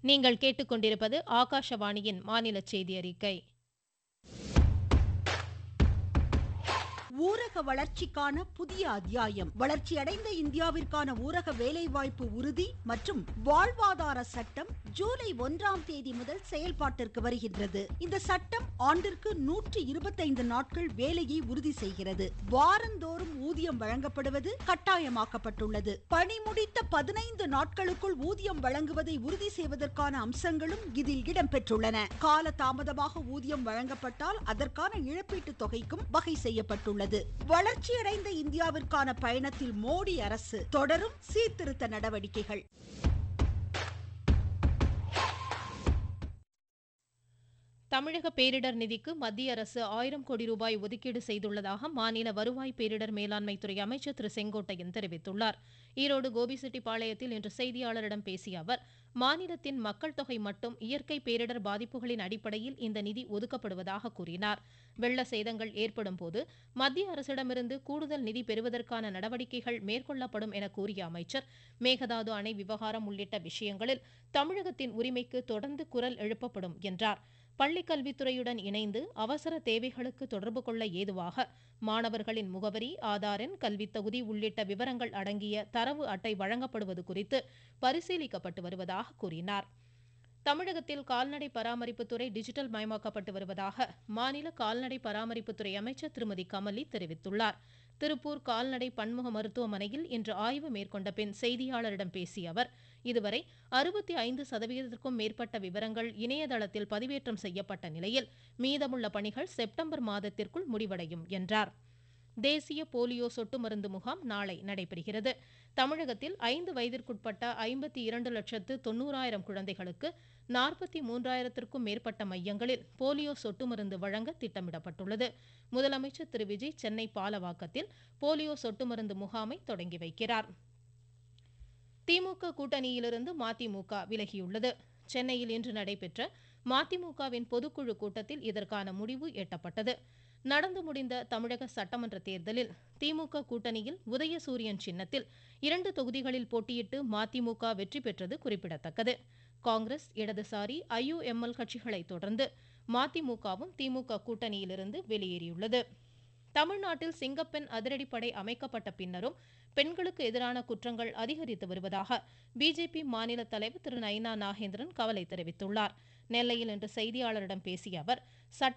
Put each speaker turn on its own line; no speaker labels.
நீங்கள் கேட்டுக்கொண்டிருப்பது ஆகாஷவாணியின் மாநில செய்தி அறிக்கை
ஊரக வளர்ச்சிக்கான புதிய அத்தியாயம் வளர்ச்சியடைந்த இந்தியாவிற்கான ஊரக வேலைவாய்ப்பு உறுதி மற்றும் வாழ்வாதார சட்டம் ஜூலை ஒன்றாம் தேதி முதல் செயல்பாட்டிற்கு வருகின்றது இந்த சட்டம் ஆண்டிற்கு நூற்றி இருபத்தைந்து நாட்கள் வேலையை உறுதி செய்கிறது வாரந்தோறும் ஊதியம் வழங்கப்படுவது கட்டாயமாக்கப்பட்டுள்ளது பணி முடித்த பதினைந்து நாட்களுக்குள் ஊதியம் வழங்குவதை உறுதி செய்வதற்கான அம்சங்களும் இதில் இடம்பெற்றுள்ளன கால தாமதமாக ஊதியம் வழங்கப்பட்டால் அதற்கான இழப்பீட்டுத் தொகைக்கும் வகை செய்யப்பட்டுள்ளது வளர்ச்சியடைந்த இந்தியாவிற்கான பயணத்தில் மோடி அரசு தொடரும் சீர்திருத்த நடவடிக்கைகள்
தமிழக பேரிடர் நிதிக்கு மத்திய அரசு ஆயிரம் கோடி ரூபாய் ஒதுக்கீடு செய்துள்ளதாக மாநில வருவாய் பேரிடர் மேலாண்மை துறை அமைச்சர் திரு செங்கோட்டையன் தெரிவித்துள்ளார் ஈரோடு கோபிசெட்டிப்பாளையத்தில் இன்று செய்தியாளரிடம் பேசிய அவர் மாநிலத்தின் மக்கள் தொகை மட்டும் இயற்கை பேரிடர் பாதிப்புகளின் அடிப்படையில் இந்த நிதி ஒதுக்கப்படுவதாக கூறினார் வெள்ள சேதங்கள் ஏற்படும் போது மத்திய அரசிடமிருந்து கூடுதல் நிதி பெறுவதற்கான நடவடிக்கைகள் மேற்கொள்ளப்படும் என கூறிய அமைச்சர் மேகதாது அணை விவகாரம் உள்ளிட்ட விஷயங்களில் தமிழகத்தின் உரிமைக்கு தொடர்ந்து குரல் எழுப்பப்படும் என்றார் பள்ளிக் கல்வித்துறையுடன் இணைந்து அவசர தேவைகளுக்கு தொடர்பு கொள்ள ஏதுவாக மாணவர்களின் முகவரி ஆதார் எண் கல்வித் தகுதி உள்ளிட்ட விவரங்கள் அடங்கிய தரவு அட்டை வழங்கப்படுவது குறித்து பரிசீலிக்கப்பட்டு வருவதாக கூறினார் தமிழகத்தில் கால்நடை பராமரிப்புத்துறை டிஜிட்டல் மயமாக்கப்பட்டு வருவதாக மாநில கால்நடை பராமரிப்புத்துறை அமைச்சர் திருமதி கமலி தெரிவித்துள்ளார் திருப்பூர் கால்நடை பன்முக மருத்துவமனையில் இன்று ஆய்வு மேற்கொண்ட பின் செய்தியாளரிடம் பேசிய அவர் இதுவரை அறுபத்தி ஐந்து சதவீதத்திற்கும் மேற்பட்ட விவரங்கள் இணையதளத்தில் பதிவேற்றம் செய்யப்பட்ட நிலையில் மீதமுள்ள பணிகள் செப்டம்பர் மாதத்திற்குள் முடிவடையும் என்றார் தேசிய போலியோ சொட்டு மருந்து முகாம் நாளை நடைபெறுகிறது தமிழகத்தில் ஐந்து வயதிற்குட்பட்ட ஐம்பத்தி இரண்டு லட்சத்து தொண்ணூறாயிரம் குழந்தைகளுக்கு நாற்பத்தி மூன்றாயிரத்திற்கும் மேற்பட்ட மையங்களில் போலியோ சொட்டு மருந்து வழங்க திட்டமிடப்பட்டுள்ளது முதலமைச்சர் திரு விஜய் சென்னை பாலவாக்கத்தில் போலியோ சொட்டு மருந்து முகாமை தொடங்கி வைக்கிறார் திமுக கூட்டணியிலிருந்து மதிமுக விலகியுள்ளது சென்னையில் இன்று நடைபெற்ற மதிமுகவின் பொதுக்குழு கூட்டத்தில் இதற்கான முடிவு எட்டப்பட்டது நடந்து முடிந்த தமிழக சட்டமன்ற தேர்தலில் திமுக கூட்டணியில் உதயசூரியன் சின்னத்தில் இரண்டு தொகுதிகளில் போட்டியிட்டு மதிமுக வெற்றி பெற்றது குறிப்பிடத்தக்கது காங்கிரஸ் இடதுசாரி ஐயுஎம்எல் கட்சிகளை தொடர்ந்து மதிமுகவும் திமுக கூட்டணியிலிருந்து வெளியேறியுள்ளது தமிழ்நாட்டில் சிங்கப்பெண் அதிரடிப்படை அமைக்கப்பட்ட பின்னரும் பெண்களுக்கு எதிரான குற்றங்கள் அதிகரித்து வருவதாக பிஜேபி மாநில தலைவர் திரு நயினா நாகேந்திரன் கவலை தெரிவித்துள்ளார் நெல்லையில் இன்று செய்தியாளரிடம் பேசிய அவர்